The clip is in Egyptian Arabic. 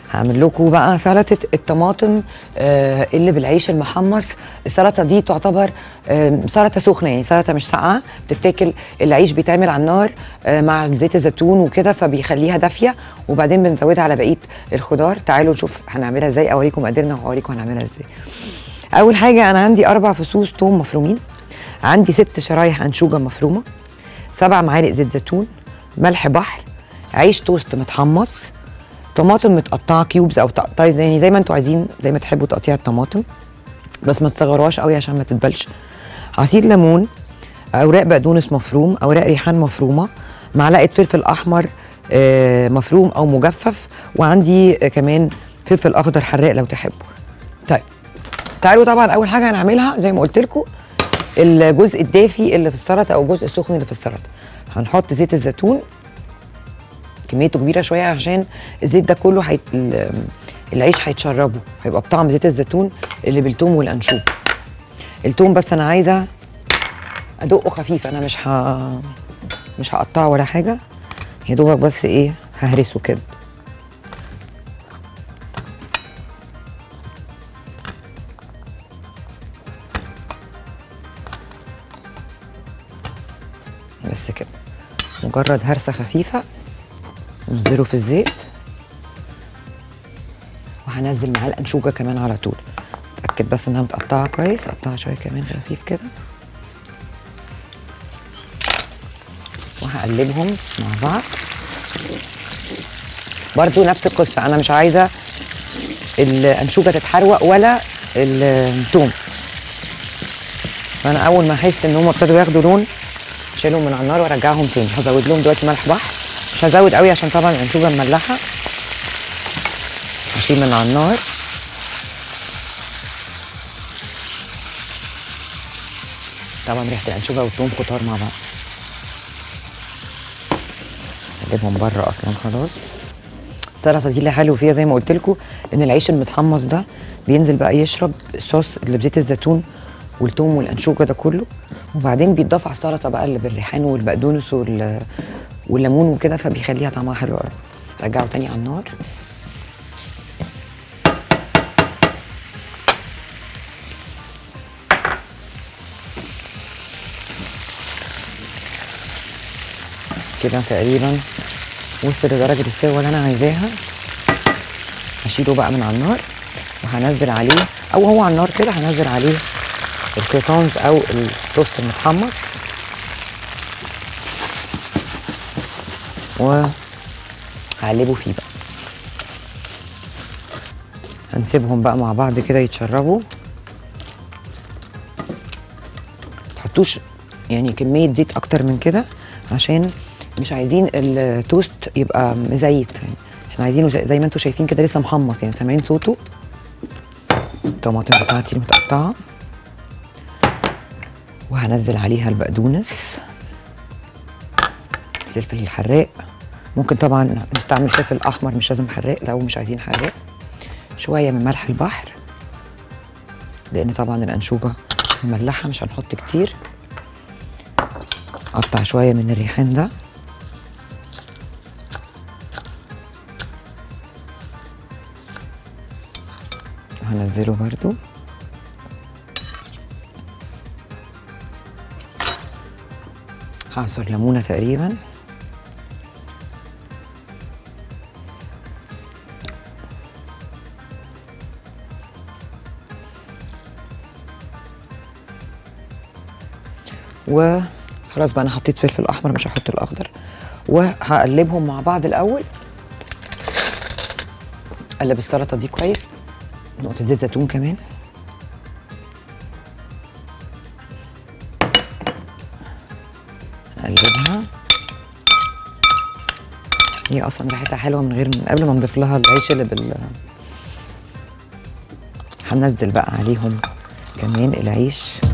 هعمل لكم بقى سلطه الطماطم آه اللي بالعيش المحمص السلطه دي تعتبر آه سلطه سخنه يعني سلطه مش ساقعه بتتاكل العيش بيتعمل على النار آه مع زيت الزيتون وكده فبيخليها دافيه وبعدين بنزودها على بقيه الخضار تعالوا نشوف هنعملها ازاي اوريكم مقاديرنا واوريكم هنعملها ازاي اول حاجه انا عندي اربع فصوص توم مفرومين عندي ست شرايح انشوجه مفرومه سبع معالق زيت زيتون ملح بحر عيش توست متحمص طماطم متقطعه كيوبز او تقطعي زي يعني زي ما انتوا عايزين زي ما تحبوا تقطيع الطماطم بس ما تصغروهاش قوي عشان ما تتبلش عصير ليمون اوراق بقدونس مفروم اوراق ريحان مفرومه معلقه فلفل احمر آه، مفروم او مجفف وعندي آه، كمان فلفل اخضر حراق لو تحبوا طيب تعالوا طبعا اول حاجه هنعملها زي ما قلت لكم الجزء الدافي اللي في السلطه او الجزء السخن اللي في السلطه هنحط زيت الزيتون كميته كبيره شويه عشان الزيت ده كله هيت... ال- العيش هيتشربه هيبقى بطعم زيت الزيتون اللي بالثوم والانشوب الثوم بس انا عايزه ادقه خفيف انا مش ه... مش هقطعه ولا حاجه يا دوبك بس ايه ههرسه كده بس كده مجرد هرسه خفيفه ننزله في الزيت وهنزل معاه الانشوجه كمان على طول اتاكد بس انها متقطعه كويس اقطعها شويه كمان خفيف كده وهقلبهم مع بعض برضو نفس القصه انا مش عايزه الانشوجه تتحروق ولا الثوم فانا اول ما احس ان هم ابتدوا ياخدوا لون اشيلهم من على النار وارجعهم تاني هزود لهم دلوقتي ملح بحر مش هزود قوي عشان طبعا الانشوجه مملحه هشيل من على النار طبعا ريحه الانشوجه والثوم كتار مع بعض اجيبهم بره اصلا خلاص السلطه دي اللي حلو فيها زي ما قلت لكم ان العيش المتحمص ده بينزل بقى يشرب الصوص اللي بزيت الزيتون والثوم والانشوجه ده كله وبعدين بيتضاف على السلطه بقى اللي بالريحان والبقدونس وال والليمون وكده فبيخليها طعمها حلو قوي رجعه تاني على النار كده تقريبا وصل لدرجه السوا اللي انا عايزاها هشيله بقى من على النار وهنزل عليه او هو على النار كده هنزل عليه الكروتونز او التوست المتحمص وهقلبه فيه بقى هنسيبهم بقى مع بعض كده يتشربوا تحطوش يعني كمية زيت أكتر من كده عشان مش عايزين التوست يبقى مزيت يعني احنا عايزينه زي, زي ما انتم شايفين كده لسه محمص يعني سامعين صوته الطماطم بتاعتي المتقطعة وهنزل عليها البقدونس الفلفل الحراق ممكن طبعا نستعمل فلفل احمر مش لازم حراق لو مش عايزين حراق شويه من ملح البحر لان طبعا الانشوجه مملحه مش هنحط كتير قطع شويه من الريحان ده هنزله برضو هعصر ليمونه تقريبا وخلاص بقى انا حطيت فلفل احمر مش هحط الاخضر وهقلبهم مع بعض الاول قلب السلطه دي كويس نقطه زيت زيتون كمان اقلبها هي اصلا ريحتها حلوه من غير من قبل ما نضيف لها العيش اللي بال هنزل بقى عليهم كمان العيش